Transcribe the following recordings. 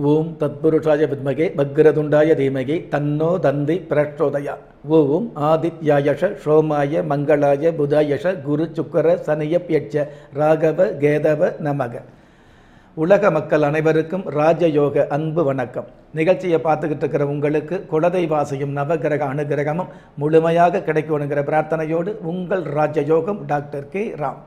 ஓம் தத்புருஷாய வித்மகே பக்ரதுண்டாய தீமகி தன்னோ தந்தி பிரச்சோதயா ஓம் ஆதித்யாயஷ சோமாய மங்களாய புதாயஷ குரு சுக்கர சனியப்யட்ச ராகவ கேதவ நமக உலக மக்கள் அனைவருக்கும் ராஜயோக அன்பு வணக்கம் நிகழ்ச்சியை பார்த்துக்கிட்டு இருக்கிற உங்களுக்கு குலதெய்வாசையும் நவகிரக அனுகிரகமும் முழுமையாக கிடைக்கணுங்கிற பிரார்த்தனையோடு உங்கள் ராஜயோகம் டாக்டர் கே ராம்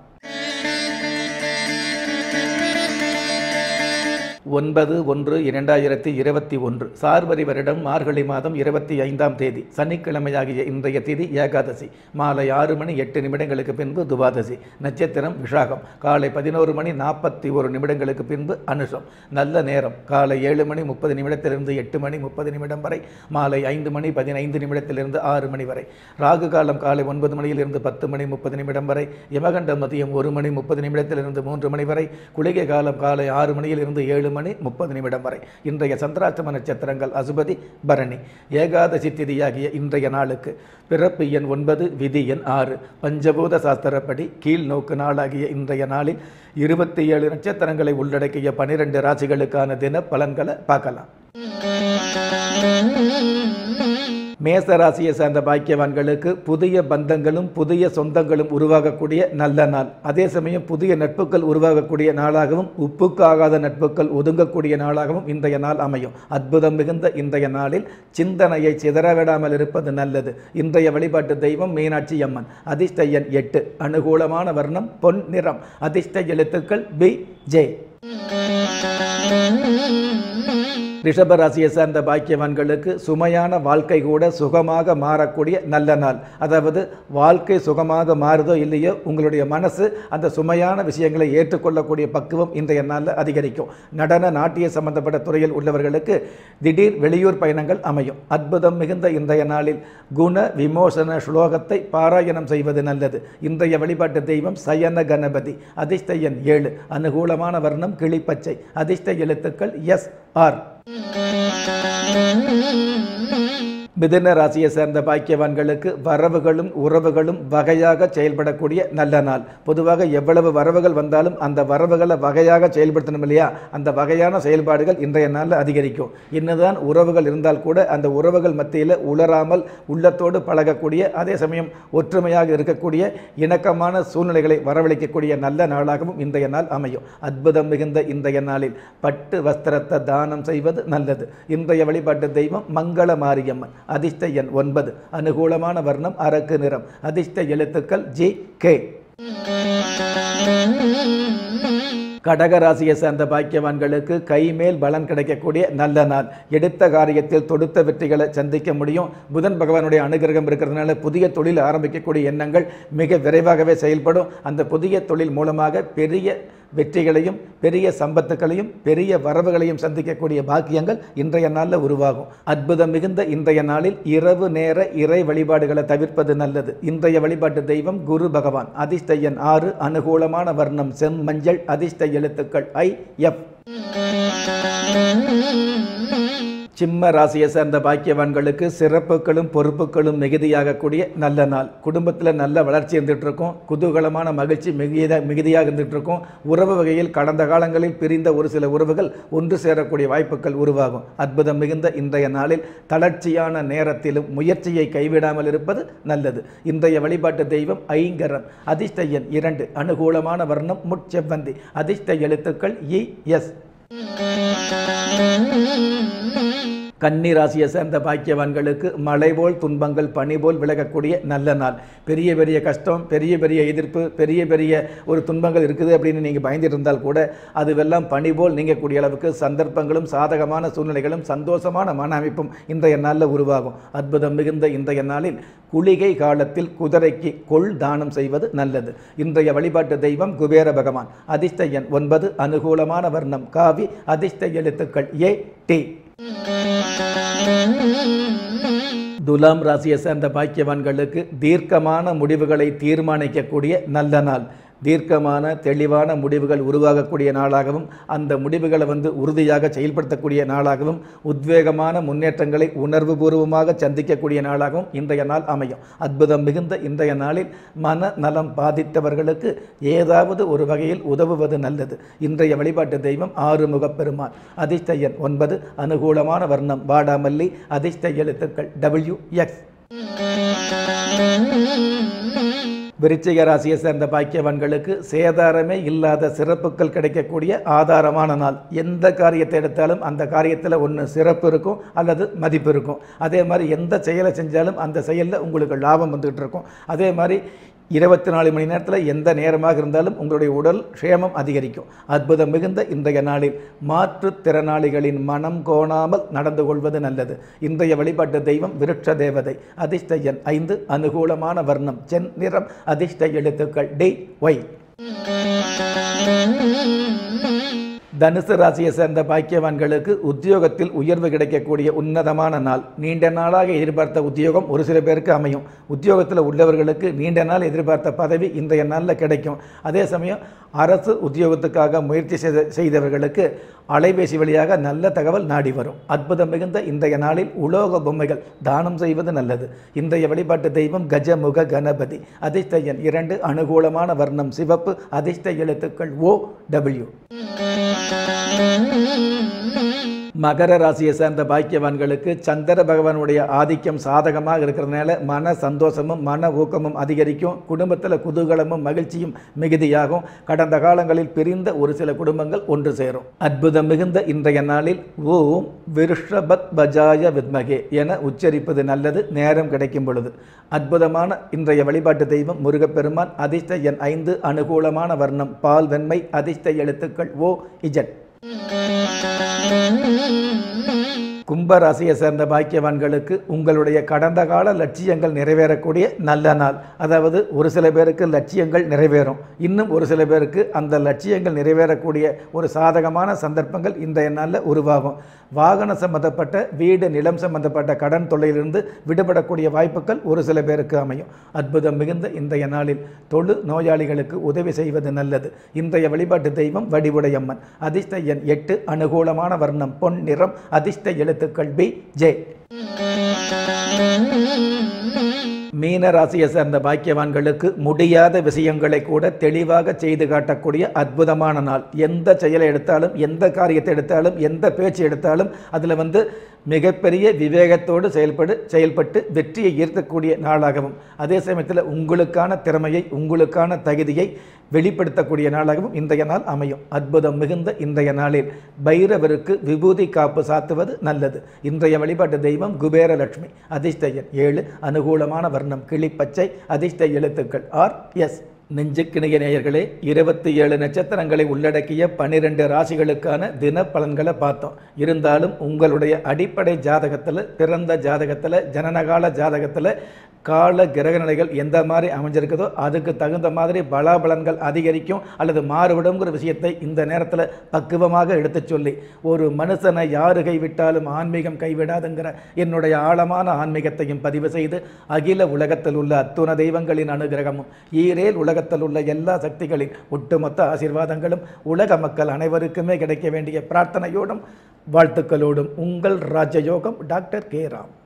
ஒன்பது ஒன்று இரண்டாயிரத்தி இருபத்தி ஒன்று சார்வரி வருடம் மார்கழி மாதம் இருபத்தி ஐந்தாம் தேதி சனிக்கிழமையாகிய இன்றைய தேதி ஏகாதசி மாலை ஆறு மணி எட்டு நிமிடங்களுக்கு பின்பு துவாதசி நட்சத்திரம் விஷாகம் காலை பதினோரு மணி நாற்பத்தி ஒரு நிமிடங்களுக்கு பின்பு அனுஷம் நல்ல நேரம் காலை ஏழு மணி முப்பது நிமிடத்திலிருந்து எட்டு மணி முப்பது நிமிடம் வரை மாலை ஐந்து மணி பதினைந்து நிமிடத்திலிருந்து ஆறு மணி வரை ராகு காலம் காலை ஒன்பது மணியிலிருந்து பத்து மணி முப்பது நிமிடம் வரை யமகண்டம் மதியம் ஒரு மணி முப்பது நிமிடத்திலிருந்து மூன்று மணி வரை குளிகை காலம் காலை ஆறு மணியிலிருந்து ஏழு மணி முப்பது நிமிடம் வரை இன்றைய சந்திராஷ்டம நட்சத்திரங்கள் அசுபதி பரணி ஏகாதசி திதியாகிய இன்றைய நாளுக்கு பிறப்பு எண் ஒன்பது விதி எண் ஆறு பஞ்சபூத சாஸ்திரப்படி கீழ் நோக்கு நாளாகிய இன்றைய நாளில் இருபத்தி ஏழு நட்சத்திரங்களை உள்ளடக்கிய பனிரெண்டு ராசிகளுக்கான தின பலன்களை பார்க்கலாம் மேச ராசியை சேர்ந்த பாக்கியவான்களுக்கு புதிய பந்தங்களும் புதிய சொந்தங்களும் உருவாகக்கூடிய நல்ல நாள் அதே சமயம் புதிய நட்புகள் உருவாகக்கூடிய நாளாகவும் உப்புக்காகாத நட்புகள் ஒதுங்கக்கூடிய நாளாகவும் இன்றைய நாள் அமையும் அற்புதம் மிகுந்த இன்றைய நாளில் சிந்தனையை சிதறவிடாமல் இருப்பது நல்லது இன்றைய வழிபாட்டு தெய்வம் மீனாட்சி அம்மன் அதிர்ஷ்ட எண் எட்டு அனுகூலமான வர்ணம் பொன் நிறம் அதிர்ஷ்ட எழுத்துக்கள் பி ஜே ரிஷபராசியை சார்ந்த பாக்கியவான்களுக்கு சுமையான வாழ்க்கை கூட சுகமாக மாறக்கூடிய நல்ல நாள் அதாவது வாழ்க்கை சுகமாக மாறுதோ இல்லையோ உங்களுடைய மனசு அந்த சுமையான விஷயங்களை ஏற்றுக்கொள்ளக்கூடிய பக்குவம் இன்றைய நாளில் அதிகரிக்கும் நடன நாட்டிய சம்பந்தப்பட்ட துறையில் உள்ளவர்களுக்கு திடீர் வெளியூர் பயணங்கள் அமையும் அற்புதம் மிகுந்த இன்றைய நாளில் குண விமோசன ஸ்லோகத்தை பாராயணம் செய்வது நல்லது இன்றைய வழிபாட்டு தெய்வம் சயன கணபதி அதிர்ஷ்ட எண் ஏழு அனுகூலமான வர்ணம் கிளிப்பச்சை அதிர்ஷ்ட எழுத்துக்கள் எஸ் ஆர் மிதுன ராசியை சேர்ந்த பாக்கியவான்களுக்கு வரவுகளும் உறவுகளும் வகையாக செயல்படக்கூடிய நல்ல நாள் பொதுவாக எவ்வளவு வரவுகள் வந்தாலும் அந்த வரவுகளை வகையாக செயல்படுத்தணும் இல்லையா அந்த வகையான செயல்பாடுகள் இன்றைய நாளில் அதிகரிக்கும் என்னதான் உறவுகள் இருந்தால் கூட அந்த உறவுகள் மத்தியில் உளராமல் உள்ளத்தோடு பழகக்கூடிய அதே சமயம் ஒற்றுமையாக இருக்கக்கூடிய இணக்கமான சூழ்நிலைகளை வரவழைக்கக்கூடிய நல்ல நாளாகவும் இன்றைய நாள் அமையும் அற்புதம் மிகுந்த இன்றைய நாளில் பட்டு வஸ்திரத்தை தானம் செய்வது நல்லது இன்றைய வழிபாட்டு தெய்வம் மங்கள மாரியம்மன் அதிர்ஷ்ட எண் ஒன்பது அனுகூலமான வர்ணம் அரக்கு நிறம் அதிர்ஷ்ட எழுத்துக்கள் ஜி கே கடகராசியை சேர்ந்த பாக்கியவான்களுக்கு கைமேல் பலன் கிடைக்கக்கூடிய நல்ல நாள் எடுத்த காரியத்தில் தொடுத்த வெற்றிகளை சந்திக்க முடியும் புதன் பகவானுடைய அனுகிரகம் இருக்கிறதுனால புதிய தொழில் ஆரம்பிக்கக்கூடிய எண்ணங்கள் மிக விரைவாகவே செயல்படும் அந்த புதிய தொழில் மூலமாக பெரிய வெற்றிகளையும் பெரிய சம்பத்துக்களையும் பெரிய வரவுகளையும் சந்திக்கக்கூடிய பாக்கியங்கள் இன்றைய நாளில் உருவாகும் அற்புதம் மிகுந்த இன்றைய நாளில் இரவு நேர இறை வழிபாடுகளை தவிர்ப்பது நல்லது இன்றைய வழிபாட்டு தெய்வம் குரு பகவான் அதிர்ஷ்ட எண் ஆறு அனுகூலமான வர்ணம் செம்மஞ்சள் அதிர்ஷ்ட எழுத்துக்கள் ஐ எஃப் சிம்ம ராசியை சேர்ந்த பாக்கியவான்களுக்கு சிறப்புகளும் பொறுப்புகளும் மிகுதியாகக்கூடிய நல்ல நாள் குடும்பத்தில் நல்ல வளர்ச்சி இருந்துகிட்டு இருக்கும் குதூகலமான மகிழ்ச்சி மிகுதியாக மிகுதியாக இருந்துகிட்டு இருக்கும் உறவு வகையில் கடந்த காலங்களில் பிரிந்த ஒரு சில உறவுகள் ஒன்று சேரக்கூடிய வாய்ப்புகள் உருவாகும் அற்புதம் மிகுந்த இன்றைய நாளில் தளர்ச்சியான நேரத்திலும் முயற்சியை கைவிடாமல் இருப்பது நல்லது இன்றைய வழிபாட்டு தெய்வம் ஐங்கரன் அதிர்ஷ்ட எண் இரண்டு அனுகூலமான வர்ணம் முட்செவ்வந்தி அதிர்ஷ்ட எழுத்துக்கள் இ எஸ் கன்னி ராசியை சேர்ந்த பாக்கியவான்களுக்கு மழை போல் துன்பங்கள் பனி போல் விலகக்கூடிய நல்ல நாள் பெரிய பெரிய கஷ்டம் பெரிய பெரிய எதிர்ப்பு பெரிய பெரிய ஒரு துன்பங்கள் இருக்குது அப்படின்னு நீங்கள் பயந்துட்டு இருந்தால் கூட அதுவெல்லாம் பனி போல் நீங்கக்கூடிய அளவுக்கு சந்தர்ப்பங்களும் சாதகமான சூழ்நிலைகளும் சந்தோஷமான மன அமைப்பும் இன்றைய நாளில் உருவாகும் அற்புதம் மிகுந்த இன்றைய நாளில் குளிகை காலத்தில் குதிரைக்கு கொள் தானம் செய்வது நல்லது இன்றைய வழிபாட்டு தெய்வம் குபேர பகவான் அதிர்ஷ்ட எண் ஒன்பது அனுகூலமான வர்ணம் காவி அதிர்ஷ்ட எழுத்துக்கள் ஏ டி துலாம் ராசியை சேர்ந்த பாக்கியவான்களுக்கு தீர்க்கமான முடிவுகளை தீர்மானிக்கக்கூடிய நல்ல நாள் தீர்க்கமான தெளிவான முடிவுகள் உருவாகக்கூடிய நாளாகவும் அந்த முடிவுகளை வந்து உறுதியாக செயல்படுத்தக்கூடிய நாளாகவும் உத்வேகமான முன்னேற்றங்களை உணர்வுபூர்வமாக சந்திக்கக்கூடிய நாளாகவும் இன்றைய நாள் அமையும் அற்புதம் மிகுந்த இன்றைய நாளில் மன நலம் பாதித்தவர்களுக்கு ஏதாவது ஒரு வகையில் உதவுவது நல்லது இன்றைய வழிபாட்டு தெய்வம் ஆறுமுகப் பெருமான் அதிர்ஷ்ட எண் ஒன்பது அனுகூலமான வர்ணம் வாடாமல்லி அதிர்ஷ்ட எழுத்துக்கள் டபிள்யூ எக்ஸ் விருச்சிக ராசியை சேர்ந்த பாக்கியவான்களுக்கு சேதாரமே இல்லாத சிறப்புகள் கிடைக்கக்கூடிய ஆதாரமான நாள் எந்த காரியத்தை எடுத்தாலும் அந்த காரியத்தில் ஒன்று சிறப்பு இருக்கும் அல்லது மதிப்பு இருக்கும் அதே மாதிரி எந்த செயலை செஞ்சாலும் அந்த செயலில் உங்களுக்கு லாபம் வந்துகிட்டு இருக்கும் அதே மாதிரி இருபத்தி நாலு மணி நேரத்தில் எந்த நேரமாக இருந்தாலும் உங்களுடைய உடல் க்ஷேமம் அதிகரிக்கும் அற்புதம் மிகுந்த இன்றைய நாளில் மாற்றுத்திறனாளிகளின் மனம் கோணாமல் நடந்து கொள்வது நல்லது இன்றைய வழிபாட்டு தெய்வம் விருட்ச தேவதை அதிர்ஷ்ட எண் ஐந்து அனுகூலமான வர்ணம் சென் நிறம் அதிர்ஷ்ட எழுத்துக்கள் டி ஒய் தனுசு ராசியை சேர்ந்த பாக்கியவான்களுக்கு உத்தியோகத்தில் உயர்வு கிடைக்கக்கூடிய உன்னதமான நாள் நீண்ட நாளாக எதிர்பார்த்த உத்தியோகம் ஒரு சில பேருக்கு அமையும் உத்தியோகத்தில் உள்ளவர்களுக்கு நீண்ட நாள் எதிர்பார்த்த பதவி இன்றைய நாளில் கிடைக்கும் அதே சமயம் அரசு உத்தியோகத்துக்காக முயற்சி செய்த செய்தவர்களுக்கு அலைபேசி வழியாக நல்ல தகவல் நாடி வரும் அற்புதம் மிகுந்த இன்றைய நாளில் உலோக பொம்மைகள் தானம் செய்வது நல்லது இன்றைய வழிபாட்டு தெய்வம் கஜமுக கணபதி அதிர்ஷ்ட எண் இரண்டு அனுகூலமான வர்ணம் சிவப்பு அதிர்ஷ்ட எழுத்துக்கள் ஓ டபிள்யூ மகர ராசியை சேர்ந்த பாக்கியவான்களுக்கு சந்திர பகவானுடைய ஆதிக்கம் சாதகமாக இருக்கிறதுனால மன சந்தோஷமும் மன ஊக்கமும் அதிகரிக்கும் குடும்பத்தில் குதூகலமும் மகிழ்ச்சியும் மிகுதியாகும் கடந்த காலங்களில் பிரிந்த ஒரு சில குடும்பங்கள் ஒன்று சேரும் அற்புதம் மிகுந்த இன்றைய நாளில் ஓம் விருஷபத் பஜாய வித்மகே என உச்சரிப்பது நல்லது நேரம் கிடைக்கும் பொழுது அற்புதமான இன்றைய வழிபாட்டு தெய்வம் முருகப்பெருமான் அதிர்ஷ்ட எண் ஐந்து அனுகூலமான வர்ணம் பால் வெண்மை அதிர்ஷ்ட எழுத்துக்கள் ஓ இஜட் கும்ப ராசியை சேர்ந்த பாக்கியவான்களுக்கு உங்களுடைய கடந்த கால லட்சியங்கள் நிறைவேறக்கூடிய நல்ல நாள் அதாவது ஒரு சில பேருக்கு லட்சியங்கள் நிறைவேறும் இன்னும் ஒரு சில பேருக்கு அந்த லட்சியங்கள் நிறைவேறக்கூடிய ஒரு சாதகமான சந்தர்ப்பங்கள் இன்றைய நாளில் உருவாகும் வாகன சம்பந்தப்பட்ட வீடு நிலம் சம்பந்தப்பட்ட கடன் தொல்லையிலிருந்து விடுபடக்கூடிய வாய்ப்புகள் ஒரு சில பேருக்கு அமையும் அற்புதம் மிகுந்த இன்றைய நாளில் தொழு நோயாளிகளுக்கு உதவி செய்வது நல்லது இன்றைய வழிபாட்டு தெய்வம் வடிவுடையம்மன் அதிர்ஷ்ட எண் எட்டு அனுகூலமான வர்ணம் பொன் நிறம் அதிர்ஷ்ட எழுத்துக்கள் பி ஜே மீன ராசியை சேர்ந்த பாக்கியவான்களுக்கு முடியாத விஷயங்களை கூட தெளிவாக செய்து காட்டக்கூடிய அற்புதமான நாள் எந்த செயலை எடுத்தாலும் எந்த காரியத்தை எடுத்தாலும் எந்த பேச்சு எடுத்தாலும் அதில் வந்து மிகப்பெரிய விவேகத்தோடு செயல்படு செயல்பட்டு வெற்றியை ஈர்க்கக்கூடிய நாளாகவும் அதே சமயத்தில் உங்களுக்கான திறமையை உங்களுக்கான தகுதியை வெளிப்படுத்தக்கூடிய நாளாகவும் இன்றைய நாள் அமையும் அற்புதம் மிகுந்த இன்றைய நாளில் பைரவருக்கு விபூதி காப்பு சாத்துவது நல்லது இன்றைய வழிபாட்டு தெய்வம் குபேரலட்சுமி அதிர்ஷ்ட எண் ஏழு அனுகூலமான வர்ணம் கிளிப்பச்சை அதிர்ஷ்ட எழுத்துக்கள் ஆர் எஸ் நெஞ்சுக்கிணைய நேயர்களே இருபத்தி ஏழு நட்சத்திரங்களை உள்ளடக்கிய பன்னிரெண்டு ராசிகளுக்கான தின பலன்களை பார்த்தோம் இருந்தாலும் உங்களுடைய அடிப்படை ஜாதகத்தில் பிறந்த ஜாதகத்தில் ஜனனகால ஜாதகத்தில் கால கிரக நிலைகள் எந்த மாதிரி அமைஞ்சிருக்குதோ அதுக்கு தகுந்த மாதிரி பலாபலன்கள் அதிகரிக்கும் அல்லது மாறுபடுங்கிற விஷயத்தை இந்த நேரத்தில் பக்குவமாக எடுத்துச் சொல்லி ஒரு மனுஷனை யாரு கைவிட்டாலும் ஆன்மீகம் கைவிடாதுங்கிற என்னுடைய ஆழமான ஆன்மீகத்தையும் பதிவு செய்து அகில உலகத்தில் உள்ள அத்துண தெய்வங்களின் அனுகிரகமும் ஈரேல் உலகத்தில் உள்ள எல்லா சக்திகளின் ஒட்டுமொத்த ஆசீர்வாதங்களும் உலக மக்கள் அனைவருக்குமே கிடைக்க வேண்டிய பிரார்த்தனையோடும் வாழ்த்துக்களோடும் உங்கள் ராஜயோகம் டாக்டர் கே ராம்